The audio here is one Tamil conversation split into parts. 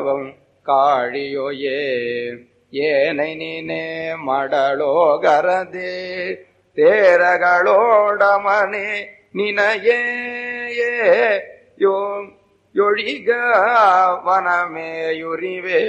ಕಾಳಿಯೊಯೇ ಏನೈ ನೀನೆ ಮಡಲೋಗರದೆ ತೇರಗಳೋಡಮನೆ ನಿನಯೇ ಯೋ ಯೊழிಗ ವನಮೇಯುರಿವೆ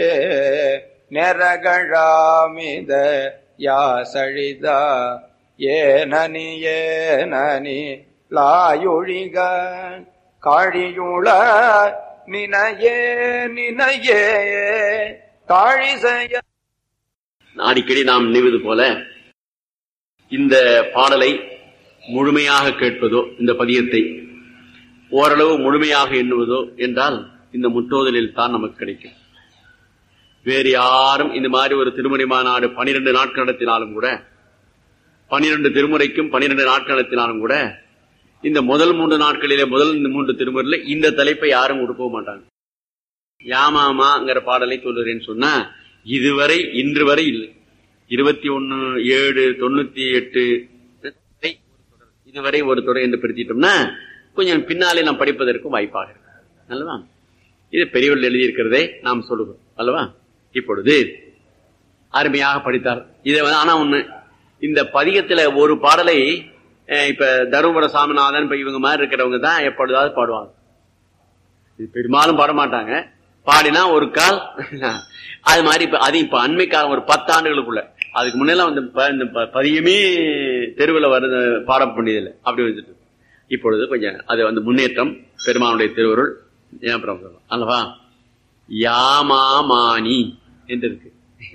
ನೆರಗಳಾಮಿದ ಯಾಸಳಿದ ಏನನಿ ಏನನಿ லாயொழிக காழியுள நினையே நினையே தாழிசைய அடிக்கடி நாம் நினைவது போல இந்த பாடலை முழுமையாக கேட்பதோ இந்த பதியத்தை ஓரளவு முழுமையாக எண்ணுவதோ என்றால் இந்த முற்றோதலில் தான் நமக்கு கிடைக்கும் வேறு யாரும் இந்த மாதிரி ஒரு திருமணி மாநாடு பனிரெண்டு நாட்கள் நடத்தினாலும் கூட பனிரெண்டு திருமுறைக்கும் பனிரெண்டு நாட்கள் நடத்தினாலும் கூட இந்த முதல் மூன்று நாட்களிலே முதல் மூன்று திருமுறையில இந்த தலைப்பை யாரும் கொடுக்க மாட்டாங்க யாமாமாங்கிற பாடலை சொல்லுறேன்னு சொன்னா இதுவரை இன்று வரை இல்லை இருபத்தி ஒன்னு ஏழு தொண்ணூத்தி எட்டு இதுவரை ஒரு தொடர் என்று பிரித்திட்டோம்னா கொஞ்சம் பின்னாலே நாம் படிப்பதற்கு வாய்ப்பாக இருக்கு அல்லவா இது பெரியவர்கள் எழுதியிருக்கிறதை நாம் சொல்லுகிறோம் அல்லவா இப்பொழுது அருமையாக படித்தார் இதை வந்து ஆனா ஒண்ணு இந்த பதிகத்துல ஒரு பாடலை இப்ப தருமபுர சாமிநாதன் இப்ப இவங்க மாதிரி இருக்கிறவங்க தான் எப்பொழுதாவது பாடுவாங்க இது பெரும்பாலும் பாட மாட்டாங்க பாடினா ஒரு கால் அது மாதிரி இப்ப அது இப்ப அண்மை காலம் ஒரு பத்தாண்டுகளுக்குள்ள அதுக்கு முன்னெல்லாம் வந்து இந்த பதியமே தெருவில் வருது பாட வேண்டியதில்லை அப்படி வந்துட்டு இப்பொழுது கொஞ்சம் அது வந்து முன்னேற்றம் பெருமானுடைய திருவருள் ஏன் அல்லவா யாமாமானி என்று இருக்கு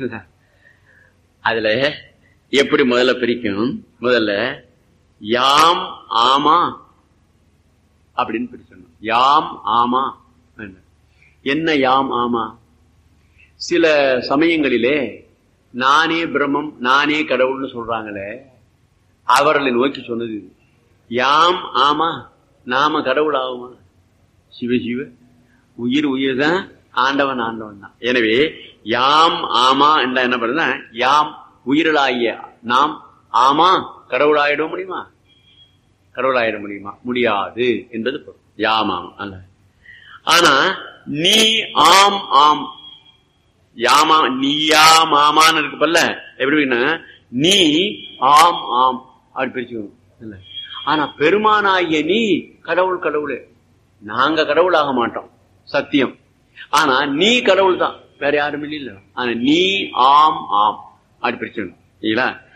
அதுல எப்படி முதல்ல பிரிக்கும் முதல்ல யாம் ஆமா அப்படின்னு பிரிச்சணும் யாம் ஆமா என்ன யாம் ஆமா சில சமயங்களிலே நானே பிரம்மம் நானே கடவுள்னு சொல்றாங்களே அவர்களை நோக்கி சொன்னது இது யாம் ஆமா நாம கடவுள் ஆகுமா சிவ சிவ உயிர் உயிர் தான் ஆண்டவன் ஆண்டவன் தான் எனவே யாம் ஆமா என்ற என்ன பண்ணுறா யாம் உயிரலாகிய நாம் ஆமா கடவுளாயிட முடியுமா கடவுளாயிட முடியுமா முடியாது என்பது பொருள் யாமாம் அல்ல ஆனா நீ ஆம் ஆம் யாமா நீயா மாமான்னு இருக்கு பல்ல எப்படின்னா நீ ஆம் ஆம் அப்படி பிரிச்சுக்கணும் இல்ல ஆனா பெருமானாகிய நீ கடவுள் கடவுளே நாங்க கடவுள் ஆக மாட்டோம் சத்தியம் ஆனா நீ கடவுள் தான் வேற யாரும் இல்ல ஆனா நீ ஆம் ஆம் அப்படி பிரிச்சுக்கணும் இல்லைங்களா